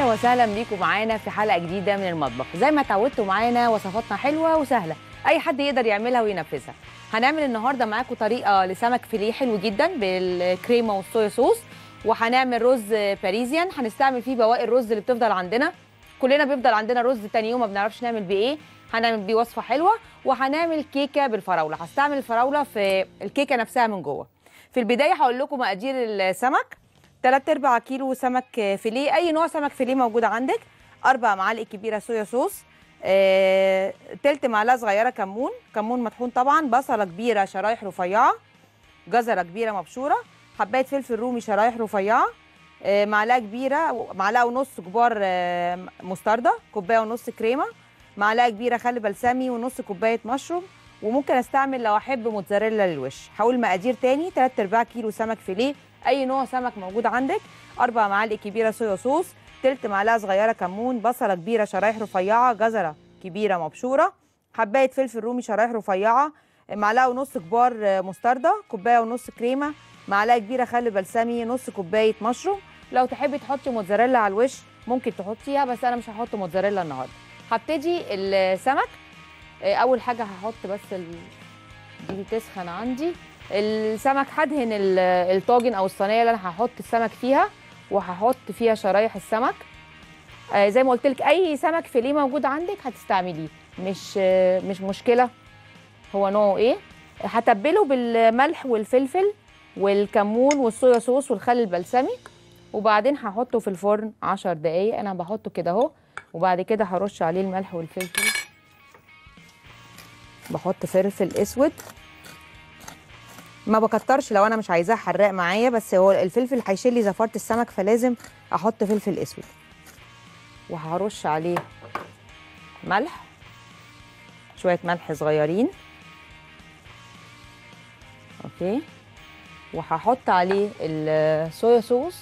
وسهلا بيكم معانا في حلقه جديده من المطبخ زي ما اتعودتوا معانا وصفاتنا حلوه وسهله اي حد يقدر يعملها وينفذها هنعمل النهارده معاكم طريقه لسمك فيليه حلو جدا بالكريمه والصويا صوص وهنعمل رز باريزيان هنستعمل فيه بواقي الرز اللي بتفضل عندنا كلنا بيفضل عندنا رز تاني يوم ما بنعرفش نعمل بيه ايه هنعمل بيه وصفه حلوه وهنعمل كيكه بالفراوله هستعمل الفراوله في الكيكه نفسها من جوه في البدايه هقول لكم مقادير السمك 3 ارباع كيلو سمك فيليه اي نوع سمك فيليه موجود عندك اربع معالق كبيره صويا صوص آه، تلت معلقه صغيره كمون كمون مطحون طبعا بصله كبيره شرايح رفيعه جزره كبيره مبشوره حبايه فلفل رومي شرايح رفيعه آه، معلقه كبيره معلقه ونص كبار آه، مستردة كوبايه ونص كريمه معلقه كبيره خل بلسمي ونص كوبايه مشروم وممكن استعمل لو احب موتزاريلا للوش هقول مقادير تاني 3 ارباع كيلو سمك فيليه اي نوع سمك موجود عندك اربع معالق كبيره صويا صوص تلت معلقه صغيره كمون بصله كبيره شرايح رفيعه جزره كبيره مبشوره حبايه فلفل رومي شرايح رفيعه معلقه ونص كبار مستردة كوبايه ونص كريمه معلقه كبيره خل بلسمي نص كوبايه مشروم لو تحبي تحطي موتزاريلا على الوش ممكن تحطيها بس انا مش هحط موتزاريلا النهارده هبتدي السمك اول حاجه هحط بس ال... دي تسخن عندي السمك هدهن ال- الطاجن او الصينيه اللي انا هحط السمك فيها وهحط فيها شرايح السمك آه زي ما قلت لك اي سمك فيليه موجود عندك هتستعمليه مش آه مش مشكله هو نوعه ايه هتبله بالملح والفلفل والكمون والصويا صوص والخل البلسمي وبعدين هحطه في الفرن 10 دقايق انا بحطه كده اهو وبعد كده هرش عليه الملح والفلفل بحط فلفل اسود ما بكترش لو انا مش عايزاه حراق معايا بس هو الفلفل هيشيل لي زفاره السمك فلازم احط فلفل اسود وهرش عليه ملح شويه ملح صغيرين اوكي وهحط عليه الصويا صوص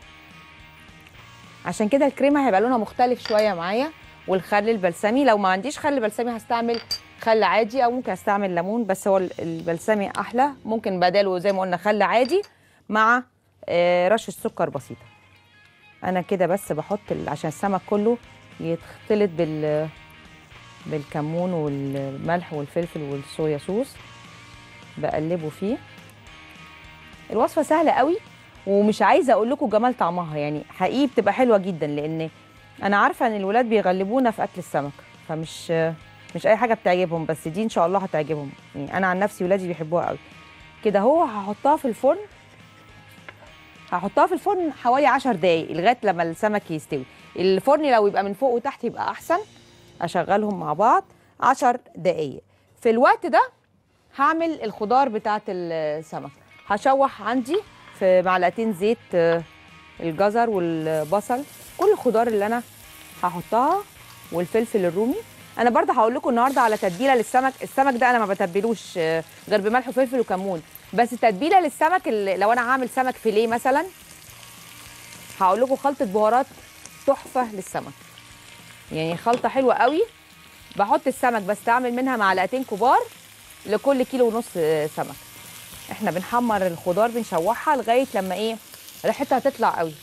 عشان كده الكريمه هيبقى لونها مختلف شويه معايا والخل البلسمي لو ما عنديش خل بلسمي هستعمل خل عادي او ممكن استعمل ليمون بس هو البلسمي احلى ممكن بداله زي ما قلنا خل عادي مع آه، رشه سكر بسيطه انا كده بس بحط ال- عشان السمك كله يختلط بال بالكمون والملح والفلفل والصويا صوص بقلبه فيه الوصفه سهله قوي ومش عايزه اقول لكم جمال طعمها يعني حقيقي بتبقى حلوه جدا لان انا عارفه ان الولاد بيغلبونا في اكل السمك فمش مش اي حاجه بتعجبهم بس دي ان شاء الله هتعجبهم يعني انا عن نفسي ولادي بيحبوها قوي كده هو هحطها في الفرن هحطها في الفرن حوالي 10 دقايق لغايه لما السمك يستوي الفرن لو يبقى من فوق وتحت يبقى احسن اشغلهم مع بعض 10 دقايق في الوقت ده هعمل الخضار بتاعه السمك هشوح عندي في معلقتين زيت آه، الجزر والبصل كل الخضار اللي انا هحطها والفلفل الرومي انا برضه هقول لكم النهارده على تتبيله للسمك السمك ده انا ما بتبلوش آه، غير بملح وفلفل وكمون بس تتبيله للسمك اللي لو انا هعمل سمك فيليه مثلا هقول لكم خلطه بهارات تحفه للسمك يعني خلطه حلوه قوي بحط السمك بستعمل منها معلقتين كبار لكل كيلو ونص آه، سمك احنا بنحمر الخضار بنشوحها لغايه لما ايه ريحتها تطلع قوي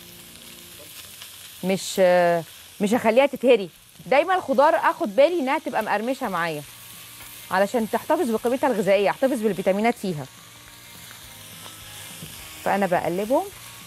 مش آه، مش هخليها تتهري دايما الخضار اخد بالي انها تبقى مقرمشه معايا علشان تحتفظ بقيمتها الغذائيه احتفظ بالفيتامينات فيها فانا بقلبهم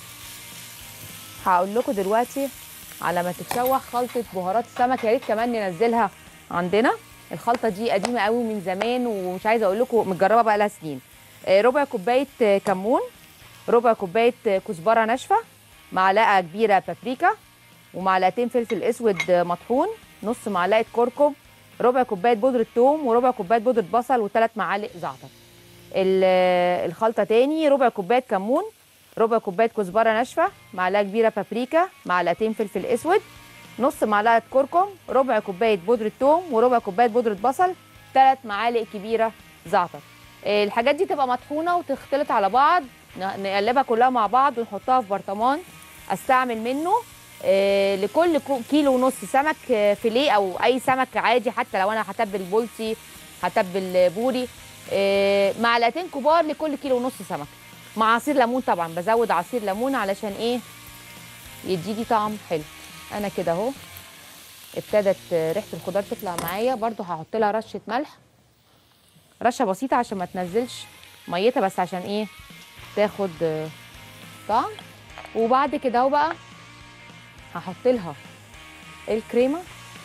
هقول لكم دلوقتي على ما تتشوح خلطه بهارات السمك يا ريت كمان ننزلها عندنا الخلطه دي قديمه قوي من زمان ومش عايزه اقول لكم متجربه بقى لها سنين آه، ربع كوبايه آه، كمون ربع كوبايه آه، كزبره ناشفه معلقه كبيره بابريكا ومعلقتين فلفل اسود آه، مطحون نص معلقه كركم ربع كوبايه بودره ثوم وربع كوبايه بودره بصل وثلاث معالق زعتر ال- آه، الخلطه تاني ربع كوبايه كمون ربع كوبايه كزبره ناشفه معلقه كبيره بابريكا معلقتين فلفل اسود نص معلقه كركم ربع كوبايه بودره ثوم وربع كوبايه بودره بصل ثلاث معالق كبيره زعتر آه، الحاجات دي تبقى مطحونه وتختلط على بعض ن- نقلبها كلها مع بعض ونحطها في برطمان استعمل منه آه، لكل كو- كيلو ونص سمك آه، فيليه او اي سمك عادي حتى لو انا هتبل بولتي هتبل بوري آه، معلقتين كبار لكل كيلو ونص سمك مع عصير ليمون طبعا بزود عصير ليمون علشان ايه يديلي طعم حلو انا كده اهو ابتدت ريحه الخضار تطلع معايا برضو هحط لها رشه ملح رشه بسيطه عشان ما تنزلش ميتها بس عشان ايه تاخد آه، طعم وبعد كده اهو بقى هحط لها الكريمه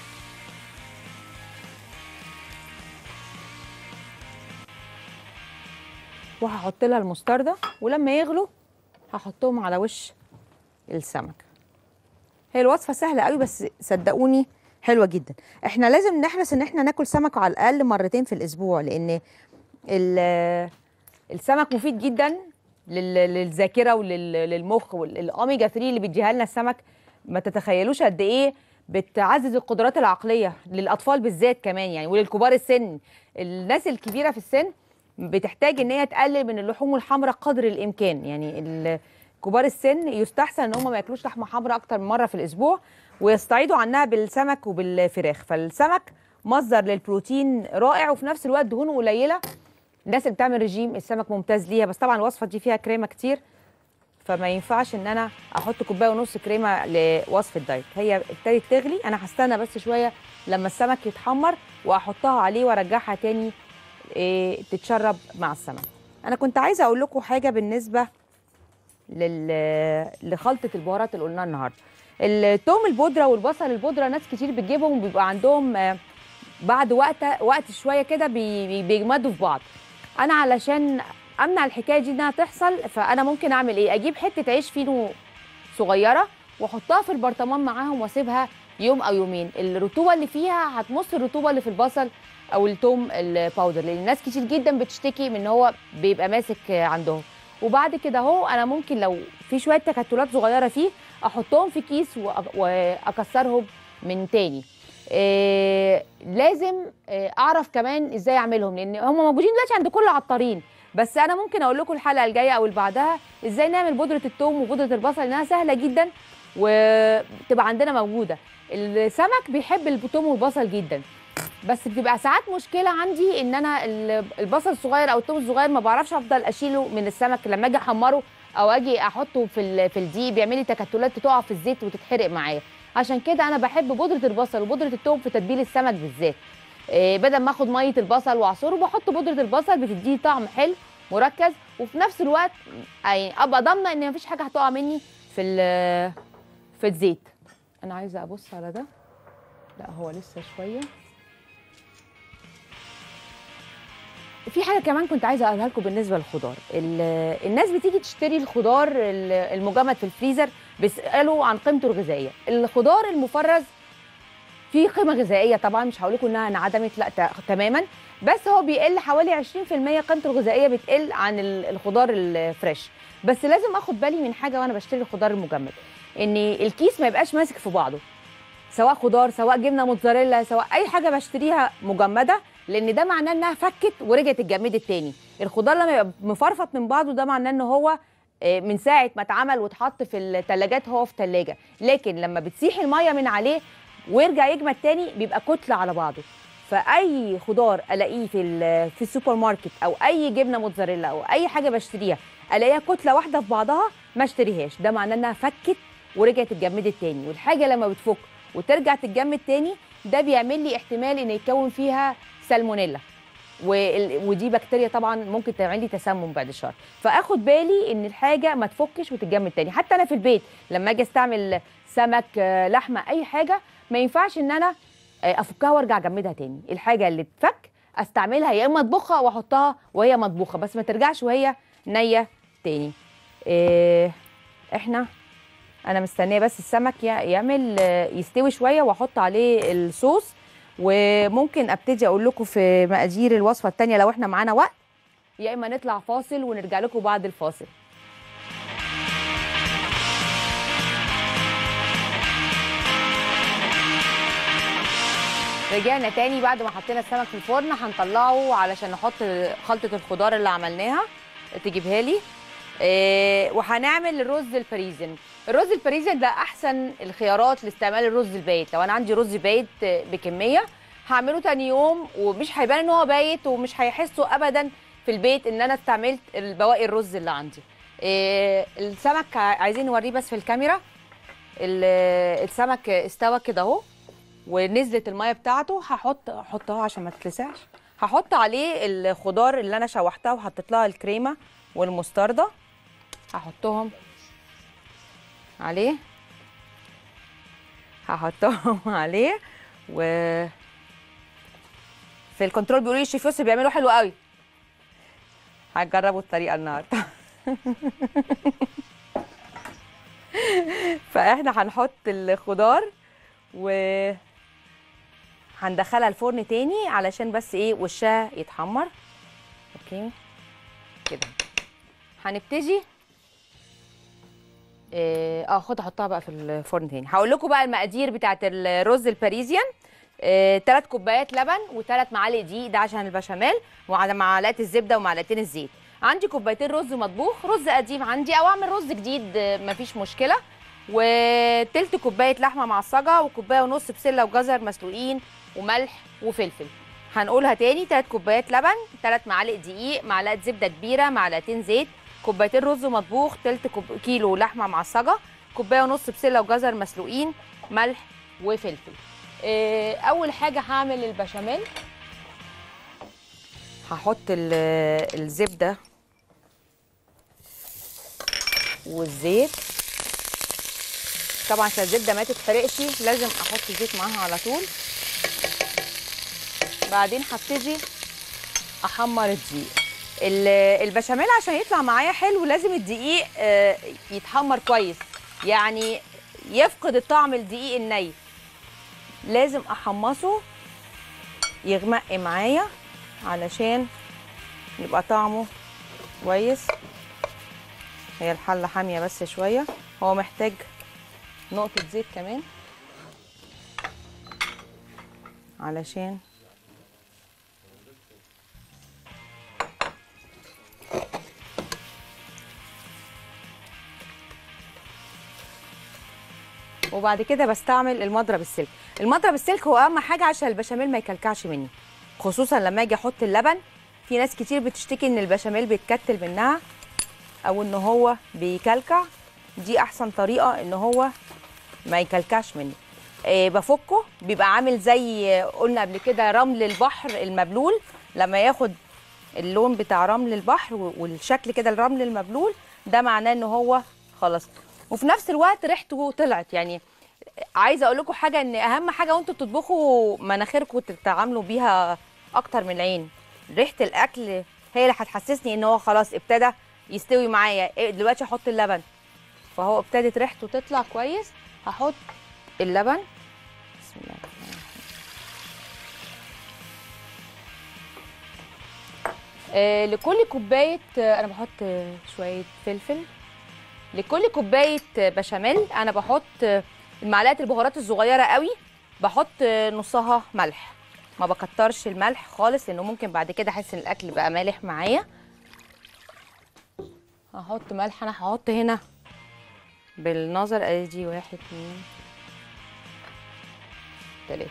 وهحط لها المستردة ولما يغلوا هحطهم على وش السمك هي الوصفه سهله قوي بس صدقوني حلوه جدا احنا لازم نحرص ان احنا ناكل سمك على الاقل مرتين في الاسبوع لان ال- السمك مفيد جدا لل- للذاكره وللمخ والاوميجا 3 اللي بيديها لنا السمك ما تتخيلوش قد ايه بتعزز القدرات العقليه للاطفال بالذات كمان يعني وللكبار السن الناس الكبيره في السن بتحتاج ان هي تقلل من اللحوم الحمراء قدر الامكان يعني ال- كبار السن يستحسن ان هم ما ياكلوش لحمه حمراء اكتر من مره في الاسبوع ويستعيدوا عنها بالسمك وبالفراخ فالسمك مصدر للبروتين رائع وفي نفس الوقت دهونه قليله الناس اللي بتعمل رجيم السمك ممتاز ليها بس طبعا الوصفه دي فيها كريمه كتير فما ينفعش ان انا احط كوبايه ونص كريمه لوصفه دايت هي ابتدت تغلي انا هستنى بس شويه لما السمك يتحمر واحطها عليه وارجعها تاني إيه تتشرب مع السمك انا كنت عايزه اقول لكم حاجه بالنسبه لل... لخلطه البهارات اللي قلناها النهارده التوم البودره والبصل البودره ناس كتير بتجيبهم وبيبقى عندهم آه، بعد وقت وقت شويه كده بي... بي- بيجمدوا في بعض انا علشان امنع الحكايه دي انها تحصل فانا ممكن اعمل ايه اجيب حته عيش فينو صغيره واحطها في البرطمان معاهم واسيبها يوم او يومين الرطوبه اللي فيها هتمص الرطوبه اللي في البصل او التوم الباودر لان الناس كتير جدا بتشتكي من ان هو بيبقى ماسك عندهم وبعد كده اهو انا ممكن لو في شويه تكتلات صغيره فيه احطهم في كيس وأ- واكسرهم من تاني إيه لازم إيه اعرف كمان ازاي اعملهم لان هم موجودين دلوقتي عند كل العطارين بس انا ممكن اقول لكم الحلقه الجايه او اللي بعدها ازاي نعمل بودره الثوم وبودره البصل انها سهله جدا وتبقى عندنا موجوده السمك بيحب الثوم والبصل جدا بس بتبقى ساعات مشكله عندي ان انا ال- البصل الصغير او الثوم الصغير ما بعرفش افضل اشيله من السمك لما اجي احمره او اجي احطه في ال- في الدقيق بيعمل لي تكتلات تقع في الزيت وتتحرق معايا عشان كده انا بحب بودره البصل وبودره الثوم في تتبيل السمك بالذات إيه بدل ما اخد ميه البصل واعصره بحط بودره البصل بتديه طعم حلو مركز وفي نفس الوقت يعني ابقى ضامنه ان مفيش حاجه هتقع مني في ال- في الزيت انا عايزه ابص على ده لا هو لسه شويه في حاجه كمان كنت عايزه اقولها لكم بالنسبه للخضار ال- الناس بتيجي تشتري الخضار ال- المجمد في الفريزر بيسالوا عن قيمته الغذائيه الخضار المفرز فيه قيمه غذائيه طبعا مش هقول لكم انها انعدمت لا ت- تماما بس هو بيقل حوالي 20% قيمته الغذائيه بتقل عن ال- الخضار الفريش بس لازم اخد بالي من حاجه وانا بشتري الخضار المجمد ان الكيس ما يبقاش ماسك في بعضه سواء خضار سواء جبنه موتزاريلا سواء اي حاجه بشتريها مجمده لان ده معناه انها فكت ورجعت اتجمدت تاني الخضار لما يبقى مفرفط من بعضه ده معناه ان هو آه، من ساعه ما اتعمل واتحط في الثلاجات هو في ثلاجه لكن لما بتسيح الميه من عليه ويرجع يجمد تاني بيبقى كتله على بعضه فاي خضار الاقيه في ال- في السوبر ماركت او اي جبنه موتزاريلا او اي حاجه بشتريها الاقيها كتله واحده في بعضها ما اشتريهاش ده معناه انها فكت ورجعت اتجمدت تاني والحاجه لما بتفك وترجع تتجمد تاني ده بيعمل لي احتمال ان يتكون فيها سالمونيلا وال- ودي بكتيريا طبعا ممكن تعمل لي تسمم بعد الشر فاخد بالي ان الحاجه ما تفكش وتتجمد تاني حتى انا في البيت لما اجي استعمل سمك آه، لحمه اي حاجه ما ينفعش ان انا آه، افكها وارجع اجمدها تاني الحاجه اللي تفك استعملها يا اما اطبخها واحطها وهي مطبوخه بس ما ترجعش وهي نيه تاني إيه احنا انا مستنيه بس السمك يع- يعمل آه، يستوي شويه واحط عليه الصوص وممكن ابتدي اقول لكم في مقادير الوصفه الثانيه لو احنا معانا وقت يا اما نطلع فاصل ونرجع لكم بعد الفاصل رجعنا تاني بعد ما حطينا السمك في الفرن هنطلعه علشان نحط خلطه الخضار اللي عملناها تجيبها لي إيه وهنعمل الرز الباريزن الرز الباريزن ده احسن الخيارات لاستعمال الرز البايت لو انا عندي رز بايت بكميه هعمله تاني يوم ومش هيبان ان هو بايت ومش هيحسوا ابدا في البيت ان انا استعملت البواقي الرز اللي عندي إيه السمك عايزين نوريه بس في الكاميرا ال- السمك استوى كده اهو ونزلت الميه بتاعته هحط احطها عشان ما تتلسعش هحط عليه الخضار اللي انا شوحتها وحطيت لها الكريمه والمستردة هحطهم عليه هحطهم عليه و في الكنترول بيقولوا لي الشيف يوسف بيعملوا حلو قوي هتجربوا الطريقه النهارده فاحنا هنحط الخضار و هندخلها الفرن تاني علشان بس ايه وشها يتحمر اوكي كده هنبتدي اه آه، خد احطها بقى في الفرن تاني هقول لكم بقى المقادير بتاعت الرز الباريزيان ثلاث كوبايات لبن وثلاث معالق دقيق ده عشان البشاميل وعلى معلقه الزبده ومعلقتين الزيت عندي كوبايتين رز مطبوخ رز قديم عندي او اعمل رز جديد آه، مفيش مشكله وتلت كوبايه لحمه معصجه وكوبايه ونص بسله وجزر مسلوقين وملح وفلفل هنقولها تاني تلات كوبايات لبن تلات معالق دقيق معلقه زبده كبيره معلقتين زيت كوبايتين رز مطبوخ تلت كوب... كيلو لحمه معصجه كوبايه ونص بسله وجزر مسلوقين ملح وفلفل إيه، اول حاجه هعمل البشاميل هحط ال- الزبده والزيت طبعا عشان الزبده ما تتحرقش لازم احط زيت معاها على طول بعدين هبتدي احمر الدقيق ال- البشاميل عشان يطلع معايا حلو لازم الدقيق آه، يتحمر كويس يعني يفقد الطعم الدقيق الني لازم احمصه يغمق معايا علشان يبقى طعمه كويس هي الحله حاميه بس شويه هو محتاج نقطه زيت كمان علشان وبعد كده بستعمل المضرب السلك المضرب السلك هو اهم حاجه عشان البشاميل ما يكلكعش مني خصوصا لما اجي احط اللبن في ناس كتير بتشتكي ان البشاميل بيتكتل منها او ان هو بيكلكع دي احسن طريقه ان هو ما يكلكعش مني إيه بفكه بيبقى عامل زي قلنا قبل كده رمل البحر المبلول لما ياخد اللون بتاع رمل البحر و- والشكل كده الرمل المبلول ده معناه ان هو خلاص وفي نفس الوقت ريحته طلعت يعني عايزه اقول لكم حاجه ان اهم حاجه وانتوا بتطبخوا مناخيركم تتعاملوا بيها اكتر من العين ريحه الاكل هي اللي هتحسسني ان هو خلاص ابتدى يستوي معايا إيه دلوقتي احط اللبن فهو ابتدت ريحته تطلع كويس هحط اللبن بسم الله الرحمن الرحيم آه لكل كوبايه آه انا بحط آه، شويه فلفل لكل كوبايه آه، بشاميل انا بحط آه، المعلقه البهارات الصغيره قوي بحط آه، نصها ملح ما بكترش الملح خالص لانه ممكن بعد كده احس ان الاكل بقى مالح معايا هحط ملح انا هحط هنا بالنظر ادي واحد اتنين تلاته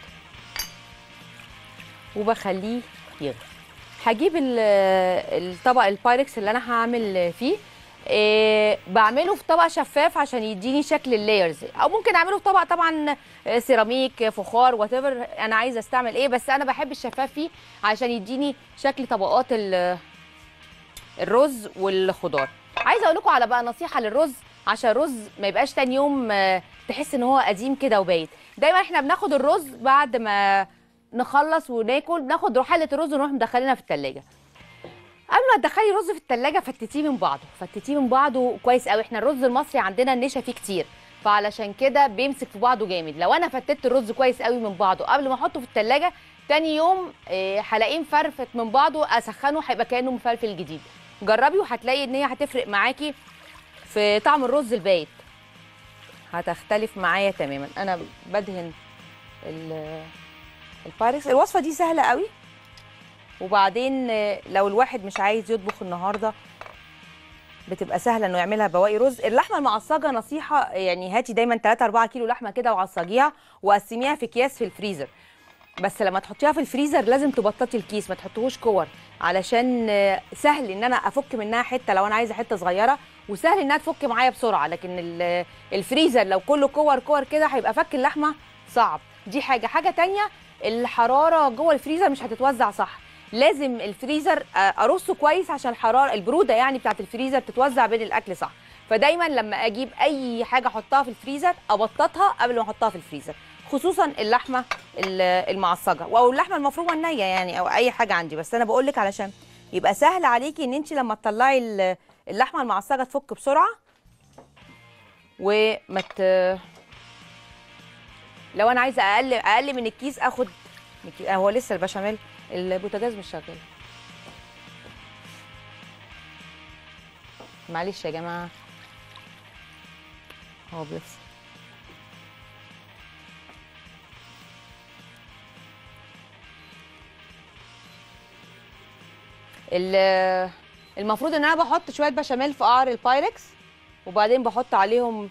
وبخليه يغلي هجيب ال- الطبق البايركس اللي انا هعمل فيه إيه بعمله في طبق شفاف عشان يديني شكل اللايرز او ممكن اعمله في طبق طبعا آه، سيراميك فخار وات انا عايزه استعمل ايه بس انا بحب الشفاف فيه عشان يديني شكل طبقات ال- الرز والخضار عايزه اقول لكم على بقى نصيحه للرز عشان الرز ما يبقاش تاني يوم آه، تحس ان هو قديم كده وبايت دايما احنا بناخد الرز بعد ما نخلص وناكل بناخد حله الرز ونروح مدخلينها في التلاجة قبل ما تدخلي رز في التلاجة فتتيه من بعضه فتتيه من بعضه كويس قوي احنا الرز المصري عندنا النشا فيه كتير فعلشان كده بيمسك في بعضه جامد لو انا فتت الرز كويس قوي من بعضه قبل ما احطه في التلاجة تاني يوم آه، هلاقيه مفرفت من بعضه اسخنه هيبقى كانه مفلفل جديد جربي وهتلاقي ان هي هتفرق معاكي في طعم الرز البايت هتختلف معايا تماما انا بدهن ال- البايركس الوصفه دي سهله قوي وبعدين آه، لو الواحد مش عايز يطبخ النهارده بتبقى سهله انه يعملها بواقي رز اللحمه المعصجه نصيحه يعني هاتي دايما 3 4 كيلو لحمه كده وعصجيها وقسميها في اكياس في الفريزر بس لما تحطيها في الفريزر لازم تبططي الكيس ما تحطوهوش كور علشان آه، سهل ان انا افك منها حته لو انا عايزه حته صغيره وسهل انها تفك معايا بسرعه لكن ال- الفريزر لو كله كور كور كده هيبقى فك اللحمه صعب دي حاجه حاجه تانية الحراره جوه الفريزر مش هتتوزع صح لازم الفريزر آه، ارصه كويس عشان الحراره البروده يعني بتاعت الفريزر تتوزع بين الاكل صح فدايما لما اجيب اي حاجه احطها في الفريزر ابططها قبل ما احطها في الفريزر خصوصا اللحمه ال- المعصجه او اللحمه المفرومه النيه يعني او اي حاجه عندي بس انا بقول لك علشان يبقى سهل عليكي ان انت لما تطلعي ال- اللحمه المعصجه تفك بسرعه وما ت... لو انا عايزه اقل اقل من الكيس اخد من الكيس- آه، هو لسه البشاميل البوتاجاز مش شغال معلش يا جماعه هو بيفصل ال- المفروض ان انا بحط شويه بشاميل في قعر البايركس وبعدين بحط عليهم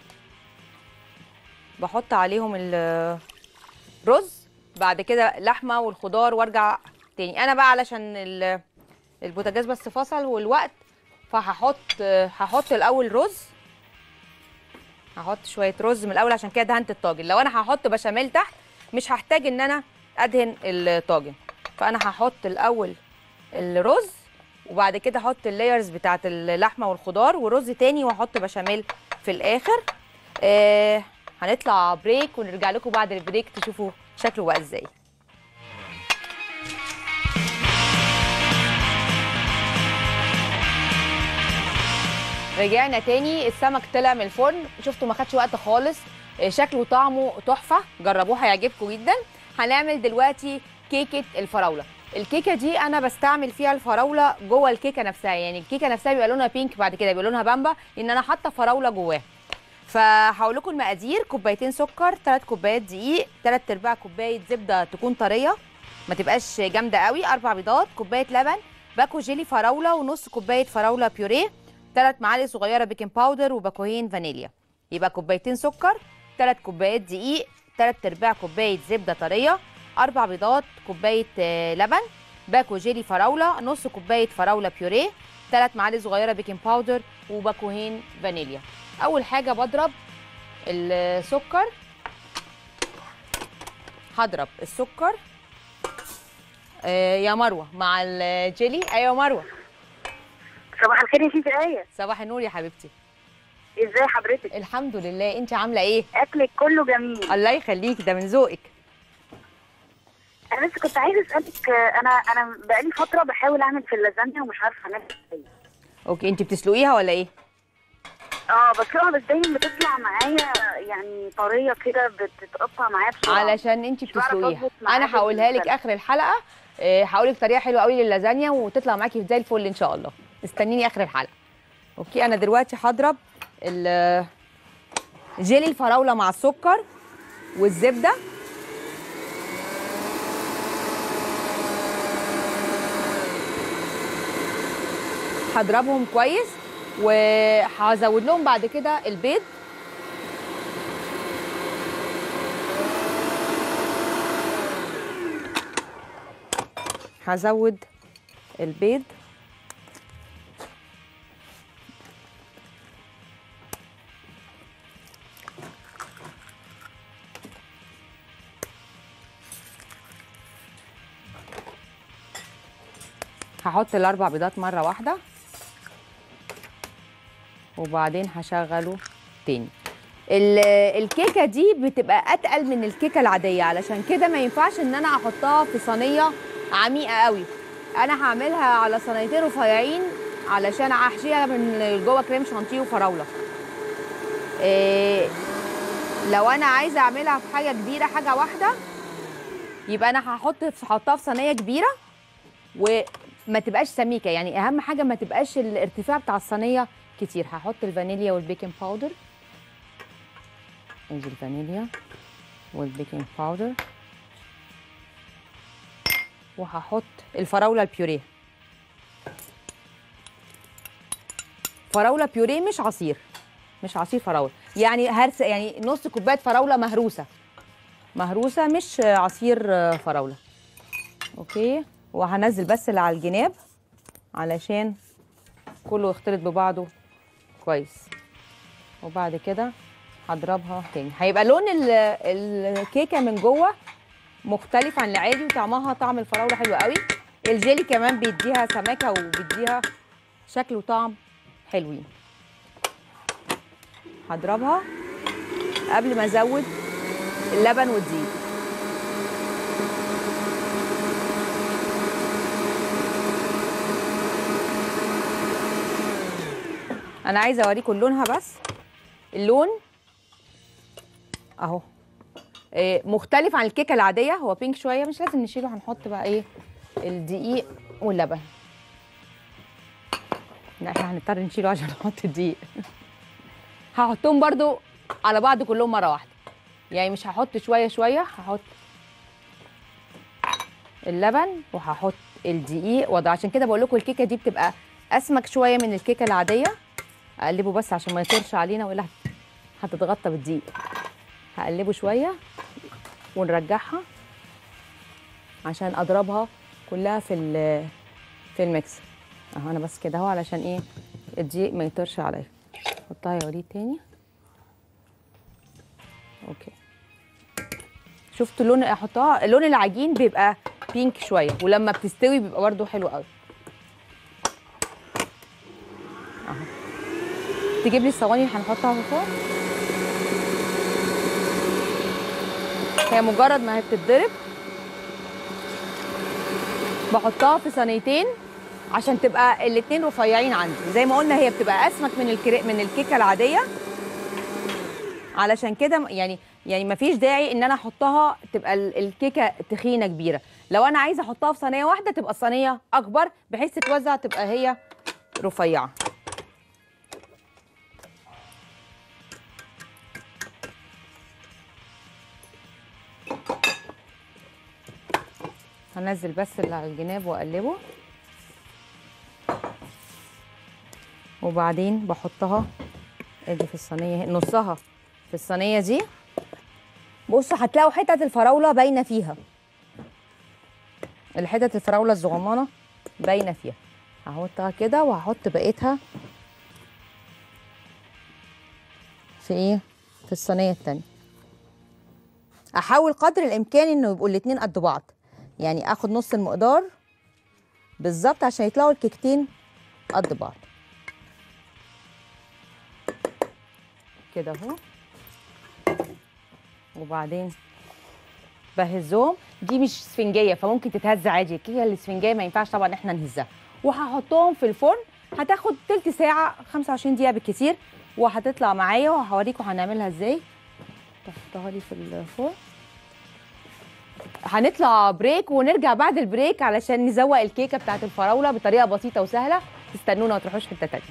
بحط عليهم الرز بعد كده لحمه والخضار وارجع تاني انا بقى علشان ال- البوتاجاز بس فصل والوقت فهحط هحط الاول رز هحط شويه رز من الاول عشان كده دهنت الطاجن لو انا هحط بشاميل تحت مش هحتاج ان انا ادهن الطاجن فانا هحط الاول الرز وبعد كده احط اللايرز بتاعت اللحمه والخضار ورز تاني واحط بشاميل في الاخر آه هنطلع بريك ونرجع لكم بعد البريك تشوفوا شكله بقى ازاي رجعنا تاني السمك طلع من الفرن شفتوا ما خدش وقت خالص آه، شكله وطعمه تحفه جربوه هيعجبكم جدا هنعمل دلوقتي كيكه الفراوله الكيكه دي انا بستعمل فيها الفراوله جوه الكيكه نفسها يعني الكيكه نفسها بيبقى لونها بينك بعد كده بيبقى لونها بامبا لان انا حاطه فراوله جواها فهقول لكم المقادير كوبايتين سكر 3 كوبايات دقيق 3 ارباع كوبايه زبده تكون طريه ما تبقاش جامده قوي اربع بيضات كوبايه لبن باكو جيلي فراوله ونص كوبايه فراوله بيوريه 3 معالق صغيره بيكنج باودر وباكوهين فانيليا يبقى كوبايتين سكر 3 كوبايات دقيق 3 ارباع كوبايه زبده طريه اربع بيضات كوبايه آه، لبن باكو جيلي فراوله نص كوبايه فراوله بيوريه 3 معالق صغيره بيكنج باودر وباكوهين فانيليا اول حاجه بضرب السكر هضرب السكر آه، يا مروه مع الجيلي ايوه مروه صباح الخير يا سيدي آية صباح النور يا حبيبتي ازاي حضرتك الحمد لله انت عامله ايه اكلك كله جميل الله يخليك ده من ذوقك انا بس كنت عايزه اسالك آه، انا انا بقالي فتره بحاول اعمل في اللازانيا ومش عارفه اعملها ازاي اوكي انت بتسلقيها ولا ايه اه بسلقها بس دايما بتطلع معايا يعني طريه كده بتتقطع معايا بسرعه علشان انت مش بعرف بتسلقيها أظبط معاها انا هقولها لك بالنسبة اخر الحلقه آه، هقول لك طريقه حلوه قوي للازانيا وتطلع معاكي زي الفل ان شاء الله استنيني اخر الحلقه اوكي انا دلوقتي هضرب ال- جيلي الفراوله مع السكر والزبده هضربهم كويس وهزود لهم بعد كده البيض هزود البيض هحط الاربع بيضات مره واحده وبعدين هشغله تاني ال- الكيكه دي بتبقى اتقل من الكيكه العاديه علشان كده ما ينفعش ان انا احطها في صينيه عميقه قوي انا هعملها على صينيتين رفيعين علشان احشيها من جوه كريم شانتيه وفراوله إيه لو انا عايزه اعملها في حاجه كبيره حاجه واحده يبقى انا هحط هحطها في صينيه كبيره وما تبقاش سميكه يعني اهم حاجه ما تبقاش الارتفاع بتاع الصينيه كتير هحط الفانيليا والبيكنج باودر ادي الفانيليا والبيكنج باودر وهحط الفراوله البيوريه فراوله بيوريه مش عصير مش عصير فراوله يعني هرس يعني نص كوبايه فراوله مهروسه مهروسه مش عصير فراوله اوكي وهنزل بس اللي على الجناب علشان كله يختلط ببعضه كويس وبعد كده هضربها تاني هيبقى لون ال- الكيكه من جوه مختلف عن العادي وطعمها طعم الفراوله حلو قوي الجيلي كمان بيديها سماكه وبيديها شكل وطعم حلوين هضربها قبل ما ازود اللبن والدقيق انا عايزه اوريكم لونها بس اللون اهو إيه، مختلف عن الكيكه العاديه هو بينك شويه مش لازم نشيله هنحط بقى ايه الدقيق واللبن لا احنا هنضطر نشيله عشان نحط الدقيق هحطهم برضو على بعض كلهم مره واحده يعني مش هحط شويه شويه هحط اللبن وهحط الدقيق وده عشان كده بقول لكم الكيكه دي بتبقى اسمك شويه من الكيكه العاديه اقلبه بس عشان ما يطيرش علينا والا هتتغطى بالدقيق هقلبه شويه ونرجعها عشان اضربها كلها في ال- في الميكس اهو انا بس كده اهو علشان ايه الدقيق ما يطيرش عليا حطها يا وليد تاني اوكي شفتوا اللون احطها لون العجين بيبقى بينك شويه ولما بتستوي بيبقى برده حلو قوي اهو تجيب لي الصواني اللي هنحطها في الفرن هي مجرد ما هي بتتضرب بحطها في صينيتين عشان تبقى الاتنين رفيعين عندي زي ما قلنا هي بتبقى اسمك من الكري... من الكيكه العاديه علشان كده م- يعني يعني ما فيش داعي ان انا احطها تبقى ال- الكيكه تخينه كبيره لو انا عايزه احطها في صينيه واحده تبقى الصينيه اكبر بحيث تتوزع تبقى هي رفيعه هنزل بس اللي على الجناب واقلبه وبعدين بحطها ادي في الصينيه هنا- نصها في الصينيه دي بصوا هتلاقوا حتت الفراوله باينه فيها الحتت الفراوله الصغننه باينه فيها هحطها كده وهحط بقيتها في ايه في الصينيه التانية احاول قدر الامكان انه يبقوا الاتنين قد بعض يعني اخد نص المقدار بالظبط عشان يطلعوا الكيكتين قد بعض كده اهو وبعدين بهزهم دي مش اسفنجيه فممكن تتهز عادي الكيكه الاسفنجيه ما ينفعش طبعا احنا نهزها وهحطهم في الفرن هتاخد تلت ساعه 25 دقيقه بالكتير وهتطلع معايا وهوريكم هنعملها ازاي تحطها لي في الفرن هنطلع بريك ونرجع بعد البريك علشان نزوق الكيكه بتاعت الفراوله بطريقه بسيطه وسهله تستنونا ما تروحوش حته تانيه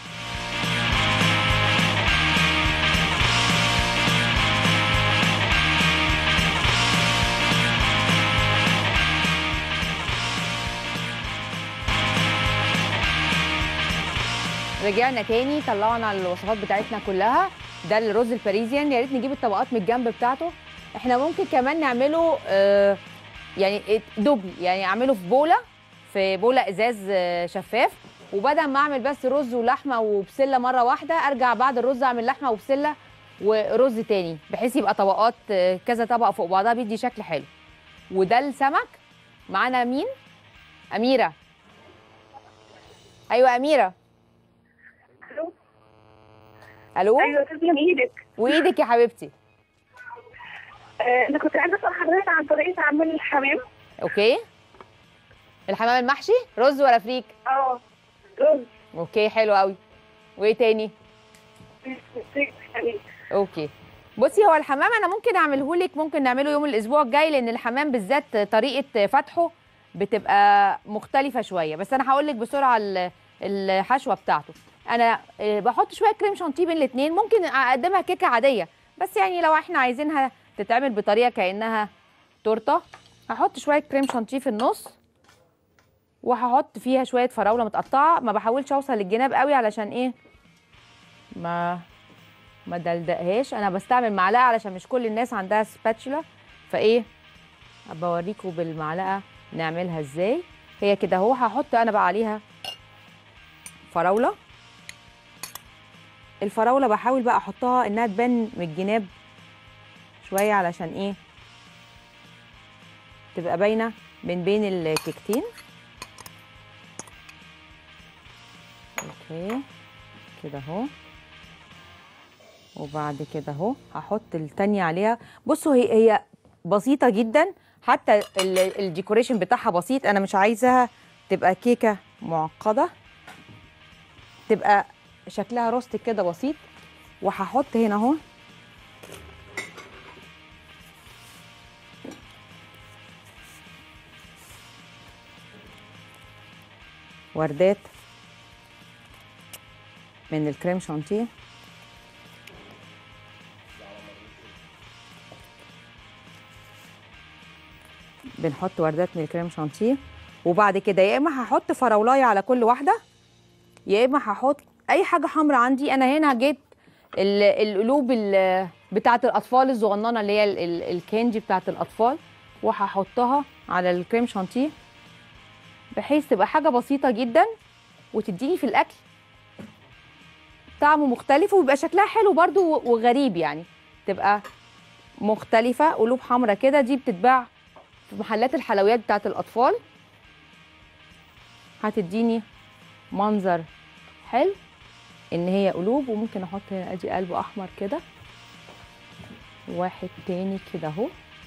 رجعنا تاني طلعنا الوصفات بتاعتنا كلها ده الرز الباريزيان يا ريت نجيب الطبقات من الجنب بتاعته احنا ممكن كمان نعمله آه يعني دبل يعني اعمله في بوله في بوله ازاز آه، شفاف وبدل ما اعمل بس رز ولحمه وبسله مره واحده ارجع بعد الرز اعمل لحمه وبسله ورز تاني بحيث يبقى طبقات آه، كذا طبقه فوق بعضها بيدي شكل حلو وده السمك معانا مين اميره ايوه اميره الو الو ايوه تسلم ايدك وايدك يا حبيبتي آه، انا كنت عايزه اسال حضرتك عن طريقه عمل الحمام اوكي الحمام المحشي رز ولا فريك اه رز اوكي حلو قوي وايه تاني يعني اوكي بصي هو الحمام انا ممكن اعمله لك ممكن نعمله يوم الاسبوع الجاي لان الحمام بالذات طريقه فتحه بتبقى مختلفه شويه بس انا هقول لك بسرعه ال- الحشوه بتاعته انا آه، بحط شويه كريم شانتيه بين الاثنين ممكن اقدمها كيكه عاديه بس يعني لو احنا عايزينها تتعمل بطريقه كانها تورته هحط شويه كريم شانتيه في النص وهحط فيها شويه فراوله متقطعه ما بحاولش اوصل للجناب قوي علشان ايه ما ما دلدقهاش انا بستعمل معلقه علشان مش كل الناس عندها سباتشولا فايه بوريكم بالمعلقه نعملها ازاي هي كده اهو هحط انا بقى عليها فراوله الفراوله بحاول بقى احطها انها تبان من الجناب شويه علشان ايه تبقى باينه من بين الكيكتين اوكي كده اهو وبعد كده اهو هحط التانية عليها بصوا هي هي بسيطة جدا حتى ال- الديكوريشن بتاعها بسيط انا مش عايزاها تبقى كيكة معقدة تبقى شكلها روست كده بسيط وهحط هنا اهو وردات من الكريم شانتيه بنحط وردات من الكريم شانتيه وبعد كده يا اما هحط فراولايه على كل واحده يا اما هحط اي حاجه حمراء عندي انا هنا جبت ال- القلوب ال- بتاعه الاطفال الصغننه اللي هي ال- ال- الكاندي بتاعه الاطفال وهحطها على الكريم شانتيه بحيث تبقى حاجه بسيطه جدا وتديني في الاكل طعمه مختلف ويبقى شكلها حلو برضو و- وغريب يعني تبقى مختلفه قلوب حمراء كده دي بتتباع في محلات الحلويات بتاعت الاطفال هتديني منظر حلو ان هي قلوب وممكن احط هنا ادي قلب احمر كده واحد تاني كده اهو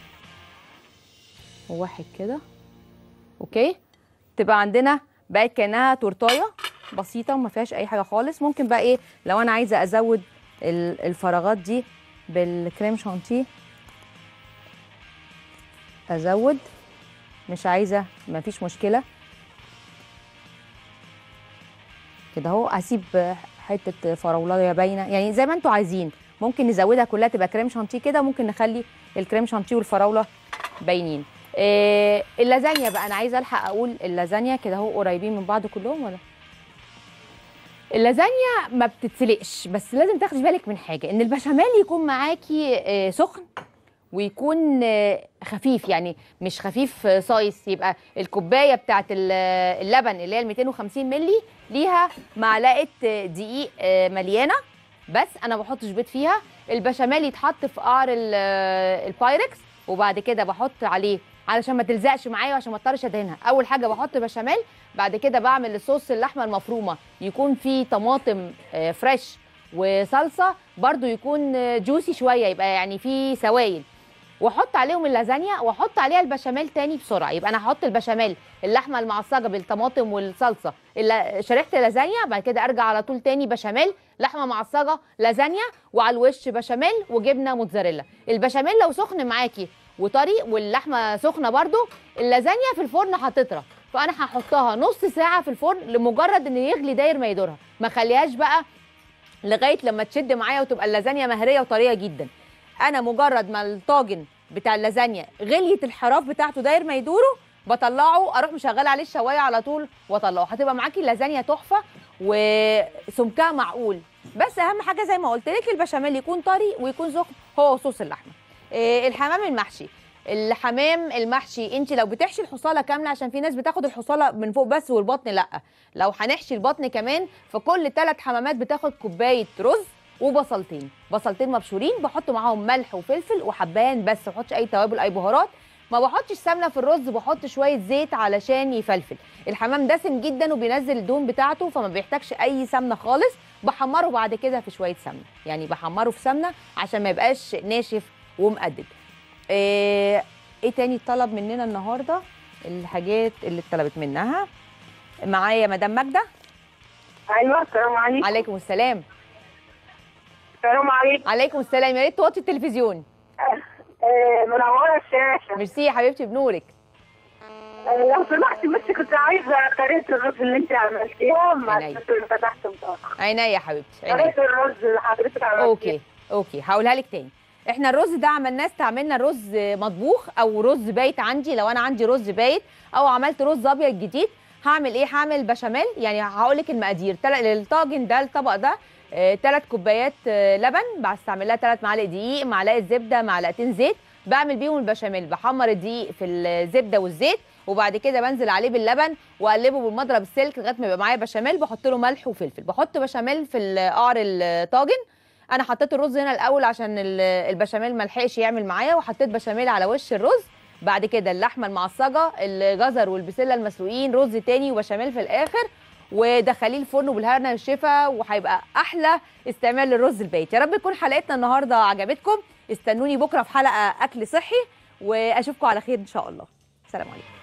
وواحد كده اوكي تبقى عندنا بقت كانها تورتايه بسيطه وما فيهاش اي حاجه خالص ممكن بقى ايه لو انا عايزه ازود ال- الفراغات دي بالكريم شانتيه ازود مش عايزه مفيش مشكله كده اهو اسيب حته فراولايه باينه يعني زي ما انتوا عايزين ممكن نزودها كلها تبقى كريم شانتيه كده ممكن نخلي الكريم شانتيه والفراوله باينين إيه اللازانيا بقى انا عايزه الحق اقول اللازانيا كده اهو قريبين من بعض كلهم ولا اللازانيا ما بتتسلقش بس لازم تاخدي بالك من حاجه ان البشاميل يكون معاكي آه، سخن ويكون آه، خفيف يعني مش خفيف آه، صايص يبقى الكوبايه بتاعت ال- اللبن اللي هي ال 250 مللي ليها معلقه آه، دقيق آه، مليانه بس انا ما بحطش بيض فيها البشاميل يتحط في قعر ال- آه، البايركس وبعد كده بحط عليه علشان ما تلزقش معايا وعشان ما اضطرش ادهنها اول حاجه بحط بشاميل بعد كده بعمل الصوص اللحمه المفرومه يكون فيه طماطم آه، فريش وصلصه برضو يكون آه، جوسي شويه يبقى يعني فيه سوائل واحط عليهم اللازانيا واحط عليها البشاميل تاني بسرعه يبقى انا هحط البشاميل اللحمه المعصجه بالطماطم والصلصه الل- شريحه اللازانيا بعد كده ارجع على طول تاني بشاميل لحمه معصجه لازانيا وعلى الوش بشاميل وجبنه موتزاريلا البشاميل لو سخن معاكي وطري واللحمه سخنه برضو اللازانيا في الفرن هتطرى فانا هحطها نص ساعه في الفرن لمجرد ان يغلي داير ما يدورها ما خليهاش بقى لغايه لما تشد معايا وتبقى اللازانيا مهريه وطريه جدا انا مجرد ما الطاجن بتاع اللازانيا غليت الحراف بتاعته داير ما يدوره بطلعه اروح مشغله عليه الشوايه على طول واطلعه هتبقى معاكي اللازانيا تحفه وسمكها معقول بس اهم حاجه زي ما قلت لك البشاميل يكون طري ويكون سخن هو صوص اللحمه إيه الحمام المحشي الحمام المحشي انت لو بتحشي الحصاله كامله عشان في ناس بتاخد الحصاله من فوق بس والبطن لا لو هنحشي البطن كمان فكل ثلاث حمامات بتاخد كوبايه رز وبصلتين بصلتين مبشورين بحط معاهم ملح وفلفل وحبان بس ما بحطش اي توابل اي بهارات ما بحطش سمنه في الرز بحط شويه زيت علشان يفلفل الحمام دسم جدا وبينزل الدهون بتاعته فما بيحتاجش اي سمنه خالص بحمره بعد كده في شويه سمنه يعني بحمره في سمنه عشان ما يبقاش ناشف ومقدد ايه, إيه تاني طلب مننا النهارده الحاجات اللي اتطلبت منها معايا مدام ماجده ايوه السلام عليكم عليكم السلام السلام عليكم عليكم السلام يا ريت توطي التلفزيون آه، منوره الشاشه ميرسي يا حبيبتي بنورك آه، لو سمحتي بس كنت عايزه طريقه الرز اللي انت عملتيها مع عينيا. الست اللي فتحت مطبخ عينيا يا حبيبتي عينيا طريقه الرز اللي حضرتك عملتيها اوكي اوكي هقولها لك تاني احنا الرز ده عملناه استعملنا رز مطبوخ او رز بايت عندي لو انا عندي رز بايت او عملت رز ابيض جديد هعمل ايه هعمل بشاميل يعني هقول لك المقادير تل- للطاجن ده الطبق ده ثلاث كوبايات آه، لبن بستعمل لها ثلاث معالق دقيق معلقه زبده معلقتين زيت بعمل بيهم البشاميل بحمر الدقيق في الزبده والزيت وبعد كده بنزل عليه باللبن واقلبه بالمضرب السلك لغايه ما يبقى معايا بشاميل بحط له ملح وفلفل بحط بشاميل في ال- قعر الطاجن انا حطيت الرز هنا الاول عشان ال- البشاميل ما لحقش يعمل معايا وحطيت بشاميل على وش الرز بعد كده اللحمه المعصجه الجزر والبسله المسلوقين رز تاني وبشاميل في الاخر ودخليه الفرن وبالهنا والشفا وهيبقى احلى استعمال للرز البيت يا رب تكون حلقتنا النهارده عجبتكم استنوني بكره في حلقه اكل صحي واشوفكم على خير ان شاء الله سلام عليكم